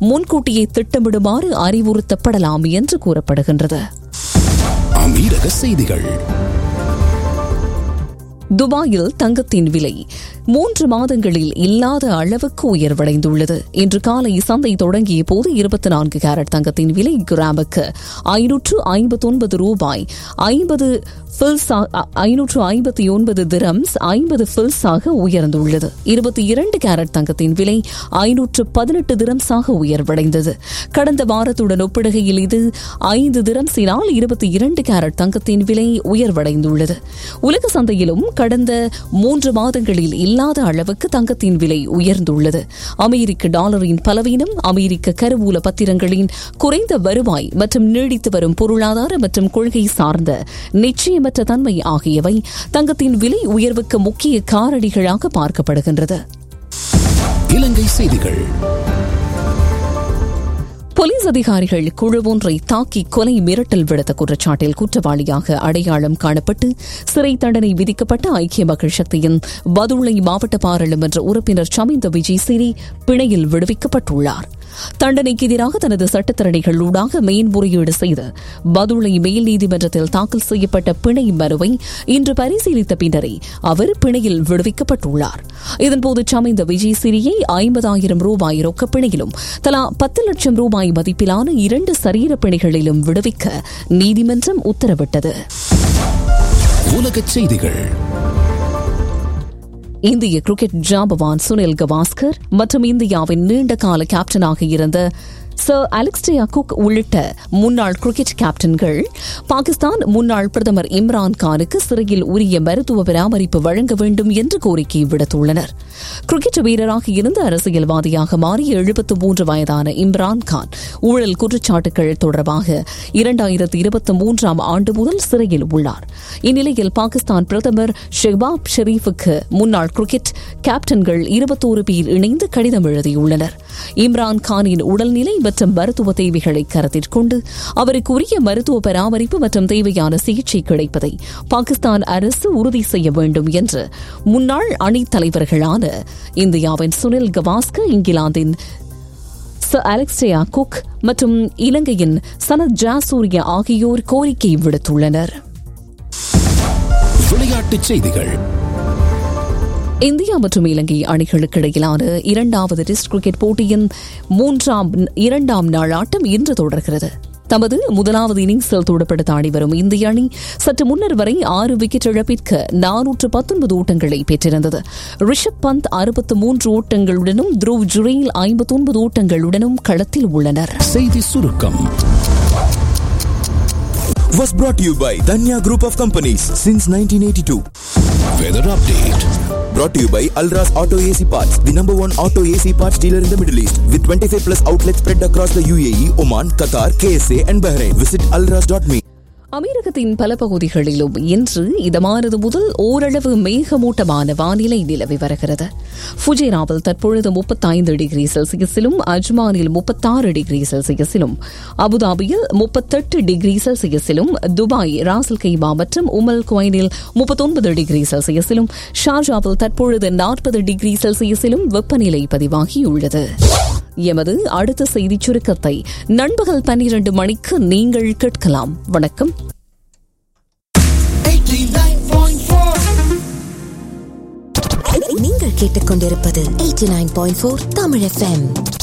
முன்கூட்டியே திட்டமிடுமாறு அறிவுறுத்தப்படலாம் என்று கூறப்படுகின்றது அமீரக செய்திகள் துபாயில் தங்கத்தின் விலை மூன்று மாதங்களில் இல்லாத அளவுக்கு உயர்வடைந்துள்ளது இன்று காலை சந்தை தொடங்கிய போது இருபத்தி நான்கு கேரட் தங்கத்தின் விலை கிராமுக்கு ஐநூற்று ஐம்பத்தொன்பது ரூபாய் ஐம்பது ஐநூற்று ஐம்பத்தி ஒன்பது திரம்ஸ் ஐம்பது ஃபில்ஸாக உயர்ந்துள்ளது இருபத்தி இரண்டு கேரட் தங்கத்தின் விலை ஐநூற்று பதினெட்டு திரம்ஸாக உயர்வடைந்தது கடந்த வாரத்துடன் ஒப்பிடுகையில் இது ஐந்து திரம்ஸினால் இருபத்தி இரண்டு கேரட் தங்கத்தின் விலை உயர்வடைந்துள்ளது உலக சந்தையிலும் கடந்த மூன்று மாதங்களில் இல்லாத அளவுக்கு தங்கத்தின் விலை உயர்ந்துள்ளது அமெரிக்க டாலரின் பலவீனம் அமெரிக்க கருவூல பத்திரங்களின் குறைந்த வருவாய் மற்றும் நீடித்து வரும் பொருளாதார மற்றும் கொள்கை சார்ந்த நிச்சயமற்ற தன்மை ஆகியவை தங்கத்தின் விலை உயர்வுக்கு முக்கிய காரணிகளாக பார்க்கப்படுகின்றது இலங்கை செய்திகள் போலீஸ் அதிகாரிகள் குழு ஒன்றை தாக்கி கொலை மிரட்டல் விடுத்த குற்றச்சாட்டில் குற்றவாளியாக அடையாளம் காணப்பட்டு சிறை தண்டனை விதிக்கப்பட்ட ஐக்கிய மக்கள் சக்தியின் பதுளை மாவட்ட பாராளுமன்ற உறுப்பினர் சமிந்த விஜய் சிறி பிணையில் விடுவிக்கப்பட்டுள்ளார் தண்டனைக்கு எதிராக தனது சட்டத்தரணிகளூடாக மேன்முறையீடு செய்து பதுளை மேல் நீதிமன்றத்தில் தாக்கல் செய்யப்பட்ட பிணை மனுவை இன்று பரிசீலித்த பின்னரே அவர் பிணையில் விடுவிக்கப்பட்டுள்ளார் இதன்போது சமைந்த விஜய் சிறியை ஐம்பதாயிரம் ரூபாய் ரொக்க பிணையிலும் தலா பத்து லட்சம் ரூபாய் மதிப்பிலான இரண்டு சரீர பிணைகளிலும் விடுவிக்க நீதிமன்றம் உத்தரவிட்டது உலகச் செய்திகள் இந்திய கிரிக்கெட் ஜாம்பவான் சுனில் கவாஸ்கர் மற்றும் இந்தியாவின் நீண்டகால கேப்டனாக இருந்த சர் அலெக்ஸ்டியா குக் உள்ளிட்ட முன்னாள் கிரிக்கெட் கேப்டன்கள் பாகிஸ்தான் முன்னாள் பிரதமர் இம்ரான் கானுக்கு சிறையில் உரிய மருத்துவ பராமரிப்பு வழங்க வேண்டும் என்று கோரிக்கை விடுத்துள்ளனர் கிரிக்கெட் வீரராக இருந்த அரசியல்வாதியாக மாறி எழுபத்து மூன்று வயதான இம்ரான் கான் ஊழல் குற்றச்சாட்டுகள் தொடர்பாக இரண்டாயிரத்து இருபத்தி மூன்றாம் ஆண்டு முதல் சிறையில் உள்ளார் இந்நிலையில் பாகிஸ்தான் பிரதமர் ஷெஹ்பாப் ஷெரீஃபுக்கு முன்னாள் கிரிக்கெட் கேப்டன்கள் இருபத்தோரு பேர் இணைந்து கடிதம் எழுதியுள்ளனர் இம்ரான் கானின் உடல்நிலை மற்றும் மருத்துவ தேவைகளை கருத்தில் கொண்டு அவருக்கு உரிய மருத்துவ பராமரிப்பு மற்றும் தேவையான சிகிச்சை கிடைப்பதை பாகிஸ்தான் அரசு உறுதி செய்ய வேண்டும் என்று முன்னாள் அணித் தலைவர்களான இந்தியாவின் சுனில் கவாஸ்கர் இங்கிலாந்தின் சர் அலெக்ஸ்டியா குக் மற்றும் இலங்கையின் சனத் ஜாசூரிய ஆகியோர் கோரிக்கை விடுத்துள்ளனர் விளையாட்டுச் செய்திகள் இந்தியா மற்றும் இலங்கை அணிகளுக்கு இடையிலான இரண்டாவது டெஸ்ட் கிரிக்கெட் போட்டியின் மூன்றாம் இரண்டாம் நாள் ஆட்டம் இன்று தொடர்கிறது தமது முதலாவது இன்னிங்ஸில் தூடப்படுத்த ஆடி வரும் இந்திய அணி சற்று முன்னர் வரை ஆறு விக்கெட் இழப்பிற்கு நானூற்று பத்தொன்பது ஓட்டங்களை பெற்றிருந்தது ரிஷப் பந்த் அறுபத்து மூன்று ஓட்டங்களுடனும் த்ருவ் ஜுரேல் ஐம்பத்தொன்பது ஓட்டங்களுடனும் களத்தில் உள்ளனர் செய்தி சுருக்கம் was brought to you by Danya Group of Companies since 1982. Weather update Brought to you by Alras Auto AC Parts, the number one auto AC parts dealer in the Middle East, with 25 plus outlets spread across the UAE, Oman, Qatar, KSA, and Bahrain. Visit alras.me. அமெரிக்கத்தின் பல பகுதிகளிலும் இன்று இதமானது முதல் ஓரளவு மேகமூட்டமான வானிலை நிலவி வருகிறது ஃபுஜேராவில் தற்பொழுது முப்பத்தைந்து டிகிரி செல்சியஸிலும் அஜ்மானில் முப்பத்தாறு டிகிரி செல்சியஸிலும் அபுதாபியில் முப்பத்தெட்டு டிகிரி செல்சியஸிலும் துபாய் ராசல் கைமா மற்றும் உமல் குவைனில் முப்பத்தொன்பது டிகிரி செல்சியஸிலும் ஷார்ஜாவில் தற்பொழுது நாற்பது டிகிரி செல்சியஸிலும் வெப்பநிலை பதிவாகியுள்ளது எமது அடுத்த செய்திச் சுருக்கத்தை நண்பகல் பன்னிரண்டு மணிக்கு நீங்கள் கேட்கலாம் வணக்கம் நீங்கள் கேட்டுக்கொண்டிருப்பது 89.4 தமிழ் எஃப்எம்